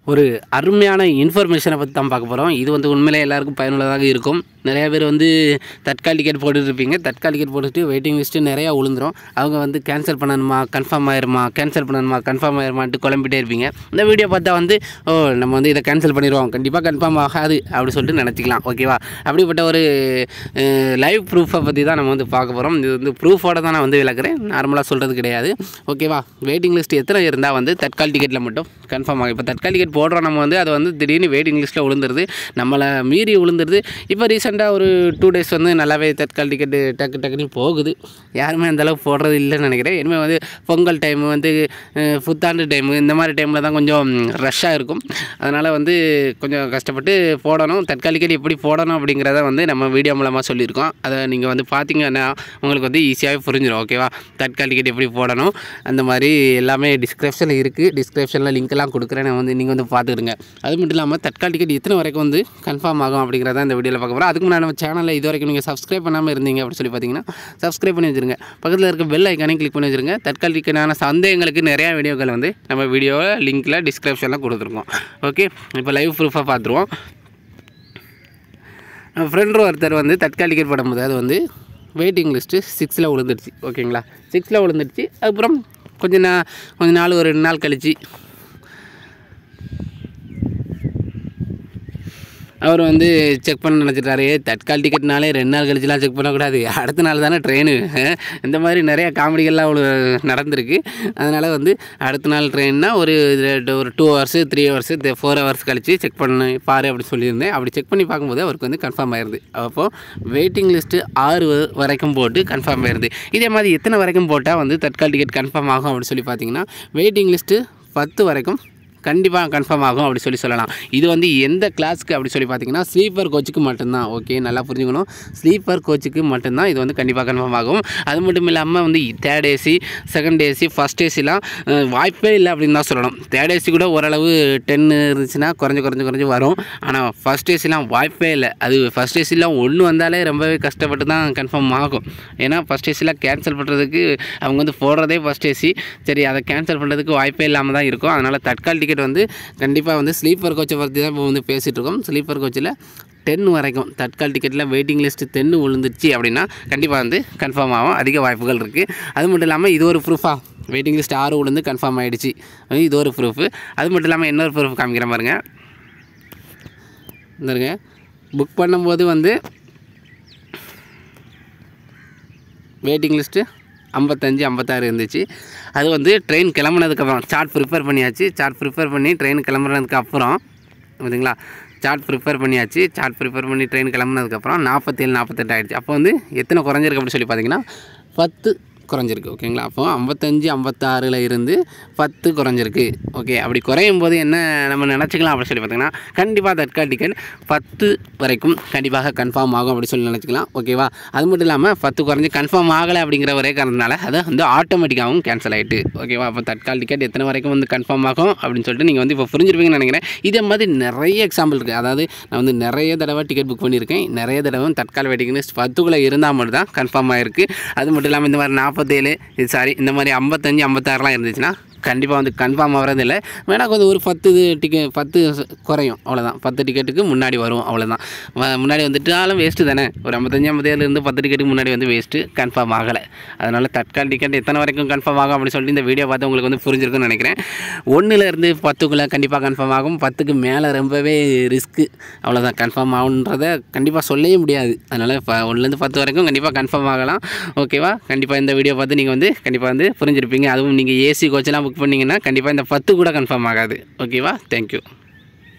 ஒரு அருமையான இன்ஃபர்மேஷனை பற்றி தான் பார்க்க போகிறோம் இது வந்து உண்மையிலே எல்லாருக்கும் பயனுள்ளதாக இருக்கும் நிறையா பேர் வந்து தட்கால் டிக்கெட் போட்டுட்டு இருப்பீங்க தட்கால் டிக்கெட் போட்டுட்டு வெயிட்டிங் லிஸ்ட்டு நிறையா விழுந்துரும் அவங்க வந்து கேன்சல் பண்ணணுமா கன்ஃபார்ம் ஆயிருமா கேன்சல் பண்ணணுமா கன்ஃபார்ம் ஆயிருமான்ட்டு குழம்பிட்டே இருப்பீங்க இந்த வீடியோ பார்த்தா வந்து ஓ நம்ம வந்து இதை கேன்சல் பண்ணிடுவோம் கண்டிப்பாக கன்ஃபார்ம் ஆகாது அப்படி சொல்லிட்டு நினச்சிக்கலாம் ஓகேவா அப்படிப்பட்ட ஒரு லைவ் ப்ரூஃபை பற்றி தான் நம்ம வந்து பார்க்க போகிறோம் இது வந்து ப்ரூஃபோட தான் நான் வந்து விளக்குறேன் நார்மலாக சொல்கிறது கிடையாது ஓகேவா வெயிட்டிங் லிஸ்ட் எத்தனை இருந்தால் வந்து தட்கால் டிக்கெட்டில் மட்டும் கன்ஃபார்ம் ஆகும் இப்போ தட்கால் டிக்கெட் போடுறோம் நம்ம வந்து அது வந்து திடீர்னு வெயிட்டிங் லிஸ்ட்டில் விழுந்துருது நம்மளை மீறி விழுந்துருது இப்போ ரீசெண்டாக ஒரு டூ டேஸ் வந்து நல்லாவே தட்கால் டிக்கெட்டு டக்கு டக்குன்னு போகுது யாருமே அந்த அளவுக்கு போடுறது இல்லைன்னு நினைக்கிறேன் இனிமேல் வந்து பொங்கல் டைம் வந்து அஹ், புத்தாண்டு டைமு இந்த மாதிரி டைமில் தான் கொஞ்சம் ரஷ்ஷாக இருக்கும் அதனால் வந்து கொஞ்சம் கஷ்டப்பட்டு போடணும் தட்கால் டிக்கெட் எப்படி போடணும் அப்படிங்கிறத வந்து நம்ம வீடியோ மூலமாக சொல்லியிருக்கோம் அதை நீங்கள் வந்து பார்த்தீங்கன்னா உங்களுக்கு வந்து ஈஸியாகவே புரிஞ்சிடும் ஓகேவா தட்கால் டிக்கெட் எப்படி போடணும் அந்த மாதிரி எல்லாமே டிஸ்கிரிப்ஷனில் இருக்குது டிஸ்கிரிப்ஷனில் லிங்க்லாம் கொடுக்குறேன் நான் வந்து நீங்கள் வந்து பார்த்துக்கிடுங்க அது மட்டும் இல்லாமல் தட்கால் டிக்கெட் எத்தனை வரைக்கும் வந்து கன்ஃபார்ம் ஆகும் அப்படிங்கிறத இந்த வீடியோவில் பார்க்க போகிறோம் அதுக்கு முன்னாடி நம்ம சேனலில் இது வரைக்கும் நீங்கள் சப்ஸ்கிரைப் பண்ணாமல் இருந்தீங்க அப்படின்னு சொல்லி பார்த்தீங்கன்னா சப்ஸ்கிரைப் பண்ணி வச்சுருங்க பக்கத்தில் இருக்க பெல் ஐக்கானே கிளிக் பண்ணி வச்சுருங்க தட்கால் டிக்கெட்டான சந்தேகங்களுக்கு நிறையா வீடியோக்கள் வந்து நம்ம வீடியோவில் லிங்க்கில் டிஸ்கிரிப்ஷனில் கொடுத்துருக்கோம் ஓகே இப்போ லைவ் ப்ரூஃபாக பார்த்துருவோம் ஃப்ரெண்ட் ஒருத்தர் வந்து தட்கால் டிக்கெட் போடும்போது அது வந்து வெயிட்டிங் லிஸ்ட்டு சிக்ஸில் விழுந்துடுச்சு ஓகேங்களா சிக்ஸில் விழுந்துடுச்சு அதுக்கப்புறம் கொஞ்ச நா கொஞ்ச நாள் ஒரு ரெண்டு நாள் கழிச்சு அவர் வந்து செக் பண்ண நினச்சிட்டாரு தட்கால் டிக்கெட்னாலே ரெண்டு நாள் கழிச்சுலாம் செக் பண்ணக்கூடாது அடுத்த நாள் தானே ட்ரெயின் இந்த மாதிரி நிறைய காமெடிகள்லாம் அவ்வளோ நடந்திருக்கு அதனால் வந்து அடுத்த நாள் ட்ரெயின்னா ஒரு ரெண்டு- ஒரு two hours three hours four hours கழிச்சு செக் பண்ணு பாரு அப்படி சொல்லியிருந்தேன் அப்படி செக் பண்ணி பார்க்கும்போது அவருக்கு வந்து கன்ஃபார்ம் ஆயிருது அப்போது வெயிட்டிங் லிஸ்ட்டு ஆறு வ- வரைக்கும் போட்டு கன்ஃபார்ம் ஆயிருது இதே மாதிரி எத்தனை வரைக்கும் போட்டால் வந்து தட்கால் டிக்கெட் கன்ஃபார்ம் ஆகும் அப்படின்னு சொல்லி பார்த்தீங்கன்னா வெயிட்டிங் லிஸ்ட்டு பத்து வரைக்கும் கண்டிப்பாக கன்ஃபார்ம் ஆகும் அப்படி சொல்லி சொல்லலாம் இது வந்து எந்த கிளாஸ்க்கு அப்படி சொல்லி பார்த்தீங்கன்னா ஸ்லீப்பர் கோச்சுக்கு மட்டும்தான் ஓகே நல்லா புரிஞ்சுக்கணும் ஸ்லீப்பர் கோச்சுக்கு மட்டும்தான் இது வந்து கண்டிப்பாக கன்ஃபார்ம் ஆகும் அது மட்டும் இல்லாமல் வந்து third AC second AC first ஏசிலாம் வாய்ப்பே இல்லை அப்படின்னு தான் சொல்லணும் தேர்ட் ஏசி கூட ஓரளவு டென் இருந்துச்சுன்னா குறைஞ்சு குறைஞ்சு குறைஞ்சு வரும் ஆனால் ஃபஸ்ட் ஏசிலாம் வாய்ப்பே இல்லை அது ஃபஸ்ட் ஏசிலாம் ஒன்று வந்தாலே ரொம்பவே கஷ்டப்பட்டு தான் கன்ஃபார்ம் ஆகும் ஏன்னா ஃபஸ்ட் ஏசிலாம் கேன்சல் பண்ணுறதுக்கு அவங்க வந்து போடுறதே ஃபஸ்ட் ஏசி சரி அதை கேன்சல் பண்ணுறதுக்கு வாய்ப்பே இல்லாமல் தான் இருக்கும் அதனால் தட்கால் டிக்கெட் வந்து கண்டிப்பாக வந்து ஸ்லீப்பர் கோச்சை பற்றி தான் இப்போ வந்து பேசிகிட்டு இருக்கோம் ஸ்லீப்பர் கோச்சில் டென் வரைக்கும் தட்கால் டிக்கெட்டில் வெயிட்டிங் லிஸ்ட்டு டென்னு விழுந்துச்சு அப்படின்னா கண்டிப்பாக வந்து கன்ஃபார்ம் ஆகும் அதிக வாய்ப்புகள் இருக்குது அது மட்டும் இல்லாமல் இது ஒரு ப்ரூஃபா வெயிட்டிங் லிஸ்ட் ஆறு விழுந்து கன்ஃபார்ம் ஆகிடுச்சு இது ஒரு ப்ரூஃபு அது மட்டும் இல்லாமல் இன்னொரு ப்ரூஃப் காமிக்கிற பாருங்க இந்தருங்க புக் பண்ணும்போது வந்து வெயிட்டிங் லிஸ்ட்டு ஐம்பத்தஞ்சு ஐம்பத்தாறு இருந்துச்சு அது வந்து ட்ரெயின் கிளம்புனதுக்கப்புறம் சார்ட் ப்ரிப்பேர் பண்ணியாச்சு சார்ட் ப்ரிப்பேர் பண்ணி ட்ரெயின் கிளம்புனதுக்கு அப்புறம் பார்த்தீங்களா சார்ட் ப்ரிப்பேர் பண்ணியாச்சு சார்ட் ப்ரிப்பேர் பண்ணி ட்ரெயின் கிளம்புனதுக்கப்புறம் நாற்பத்தேழு நாற்பத்தெட்டு ஆயிடுச்சு அப்போ வந்து எத்தனை குறைஞ்சிருக்கு அப்படின்னு சொல்லி பார்த்தீங்கன்னா பத்து குறைஞ்சிருக்கு ஓகேங்களா அப்போ ஐம்பத்தஞ்சு ஐம்பத்தாறில் இருந்து பத்து குறைஞ்சிருக்கு ஓகே அப்படி குறையும் போது என்ன நம்ம நினச்சிக்கலாம் அப்படின்னு சொல்லி பார்த்தீங்கன்னா கண்டிப்பாக தட்கால் டிக்கெட் பத்து வரைக்கும் கண்டிப்பாக கன்ஃபார்ம் ஆகும் அப்படி சொல்லி நினச்சிக்கலாம் ஓகேவா அது மட்டும் இல்லாமல் பத்து குறைஞ்சி கன்ஃபார்ம் ஆகலை அப்படிங்கிற ஒரே காரணத்தினால அது வந்து ஆட்டோமேட்டிக்காகவும் கேன்சல் ஆகிட்டு ஓகேவா அப்போ தட்கால் டிக்கெட் எத்தனை வரைக்கும் வந்து கன்ஃபார்ம் ஆகும் அப்படின்னு சொல்லிட்டு நீங்கள் வந்து இப்போ புரிஞ்சிருப்பீங்கன்னு நினைக்கிறேன் இதே மாதிரி நிறைய எக்ஸாம்பிள் இருக்குது அதாவது நான் வந்து நிறைய தடவை டிக்கெட் புக் பண்ணியிருக்கேன் நிறைய தடவை தட்கால் வெயிட்டிங் லிஸ்ட் பத்துக்குள்ளே இருந்தால் மட்டும் தான் கன்ஃபார்ம் ஆகிருக்கு அது மட்டும் இல்லாமல் இந்த மாதிரி நாற்பத்தேழு இது சாரி இந்த மாதிரி ஐம்பத்தஞ்சு ஐம்பத்தாறுலாம் இருந்துச்சுன்னா கண்டிப்பாக வந்து கன்ஃபார்ம் ஆகிறது இல்லை வேணால் கொஞ்சம் ஒரு பத்து டிக்கெட் பத்து குறையும் அவ்வளோதான் பத்து டிக்கெட்டுக்கு முன்னாடி வரும் அவ்வளோதான் வ- முன்னாடி வந்துட்டாலும் வேஸ்ட்டு தானே ஒரு ஐம்பத்தஞ்சு ஐம்பத்தேழுலேருந்து பத்து டிக்கெட்டுக்கு முன்னாடி வந்து வேஸ்ட்டு கன்ஃபார்ம் ஆகலை அதனால் தட்கால் டிக்கெட் எத்தனை வரைக்கும் கன்ஃபார்ம் ஆகும் அப்படின்னு சொல்லிட்டு இந்த வீடியோ பார்த்து உங்களுக்கு வந்து புரிஞ்சிருக்குன்னு நினைக்கிறேன் ஒன்றுலேருந்து பத்துக்குள்ளே கண்டிப்பாக கன்ஃபார்ம் ஆகும் பத்துக்கு மேலே ரொம்பவே ரிஸ்க்கு அவ்வளோதான் கன்ஃபார்ம் ஆகுன்றதை கண்டிப்பாக சொல்லவே முடியாது அதனால் இப்போ ஒன்றுலேருந்து பத்து வரைக்கும் கண்டிப்பாக கன்ஃபார்ம் ஆகலாம் ஓகேவா கண்டிப்பாக இந்த வீடியோ பார்த்து நீங்கள் வந்து கண்டிப்பாக வந்து புரிஞ்சிருப்பீங்க அதுவும் நீங்கள் ஏசி கோச்செல்லாம் புக் பண்ணிங்கன்னா கண்டிப்பாக இந்த பத்து கூட கன்ஃபார்ம் ஆகாது ஓகேவா தேங்க்யூ